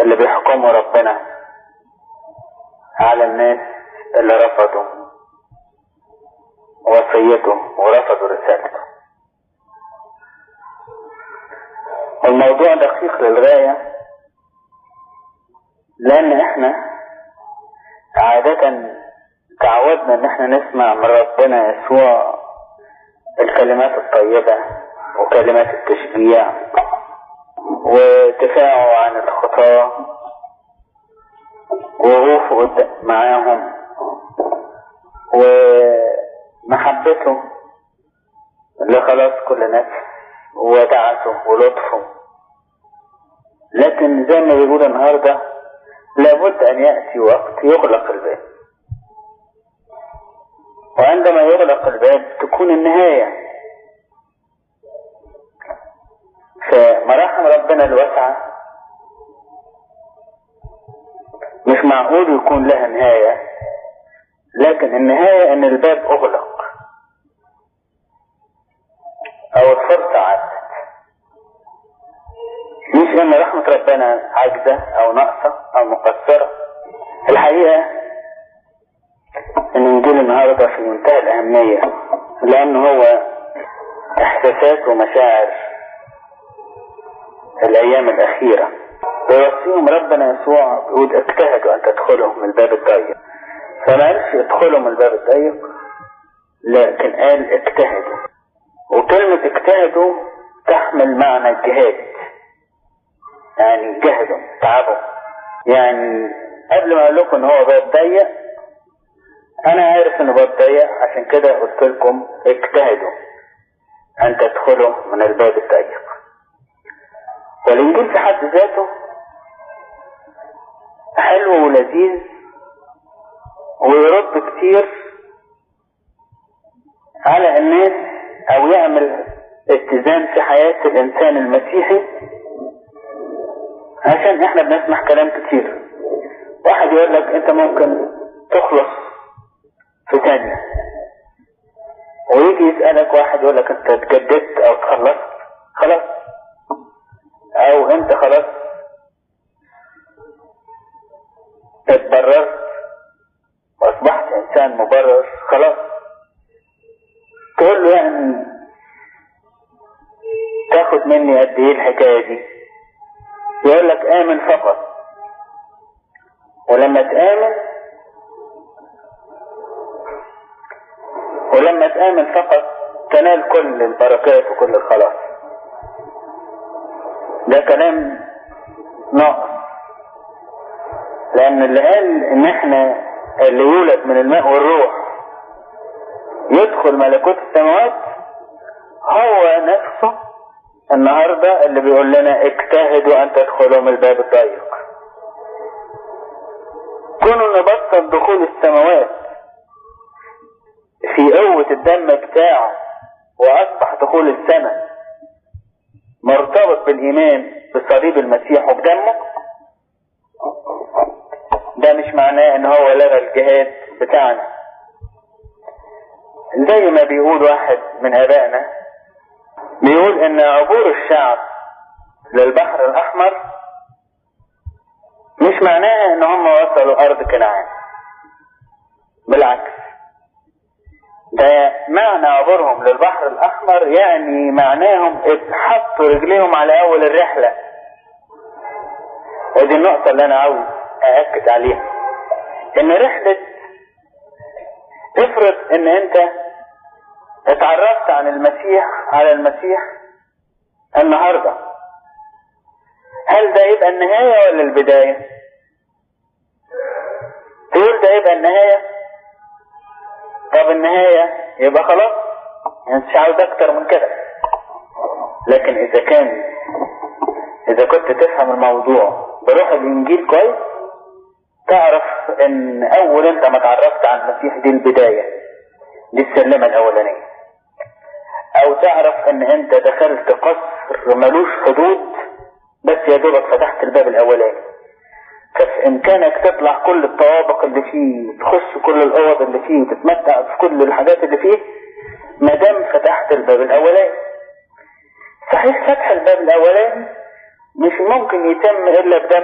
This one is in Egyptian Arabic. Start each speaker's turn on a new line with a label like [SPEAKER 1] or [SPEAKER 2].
[SPEAKER 1] اللي بيحكمه ربنا على الناس اللي رفضوا وصيته ورفضوا رسالته الموضوع دقيق للغاية لأن احنا عادة تعودنا ان احنا نسمع من ربنا يسوع الكلمات الطيبة وكلمات التشجيع ودفاعه عن الخطاة ووقوفه معاهم ومحبته لخلاص كل نفس ودعته ولطفه لكن زي ما بيقول النهارده لابد ان ياتي وقت يغلق الباب وعندما يغلق الباب تكون النهايه فمراحم ربنا الواسعه مش معقول يكون لها نهايه لكن النهايه ان الباب اغلق او الفرصة عدت مش ان رحمة ربنا عاجزة او ناقصة او مقصرة الحقيقة ان انجيل النهاردة في منتهى الاهمية لان هو احساسات ومشاعر الايام الاخيرة ويوصيهم ربنا يسوع بيقول اجتهدوا ان تدخلوا من الباب الضيق فما قالش ادخلوا من الباب الضيق لكن قال اجتهدوا وكلمة اجتهدوا تحمل معنى الجهاد يعني جهدوا تعبوا يعني قبل ما اقول لكم ان هو باب ضيق انا عارف انه باب ضيق عشان كده قلت لكم اجتهدوا ان تدخلوا من الباب الضيق والانجيل في حد ذاته حلو ولذيذ ويرد كتير على الناس او يعمل اتزان في حياة الانسان المسيحي عشان احنا بنسمع كلام كتير واحد يقول لك انت ممكن تخلص في ثانية ويجي يسألك واحد يقول لك انت اتجددت او تخلصت خلاص او انت خلاص اتبررت واصبحت انسان مبرر خلاص تقول له يعني تاخد مني قد ايه الحكايه دي يقول لك امن فقط ولما تامن ولما تامن فقط تنال كل البركات وكل الخلاص ده كلام ناقص لان اللي قال ان احنا اللي يولد من الماء والروح يدخل ملكوت السماوات هو نفسه النهاردة اللي بيقول لنا اجتهدوا ان تدخلوا من الباب الضيق كونوا نبطل دخول السماوات في قوة الدم بتاعه واصبح دخول السماء مرتبط بالايمان بصليب المسيح وبدمه ده مش معناه ان هو لغى الجهاد بتاعنا زي ما بيقول واحد من ابائنا بيقول ان عبور الشعب للبحر الاحمر مش معناها ان هم وصلوا ارض كنعان بالعكس ده معنى عبورهم للبحر الاحمر يعني معناهم حطوا رجليهم على اول الرحلة ودي النقطة اللي انا عاوز اأكد عليها ان رحلة افرض ان انت اتعرفت عن المسيح على المسيح النهاردة هل ده يبقى النهاية ولا البداية تقول ده يبقى النهاية طب النهاية يبقى خلاص يعني مش عاوز اكتر من كده لكن اذا كان اذا كنت تفهم الموضوع بروح الانجيل كويس تعرف ان اول انت ما تعرفت عن المسيح دي البداية دي السلمة الاولانية او تعرف ان انت دخلت قصر ملوش حدود بس يا دوبك فتحت الباب الاولاني ففي امكانك تطلع كل الطوابق اللي فيه تخش كل الاوض اللي فيه وتتمتع في كل الحاجات اللي فيه ما دام فتحت الباب الاولاني صحيح فتح الباب الاولاني مش ممكن يتم الا بدم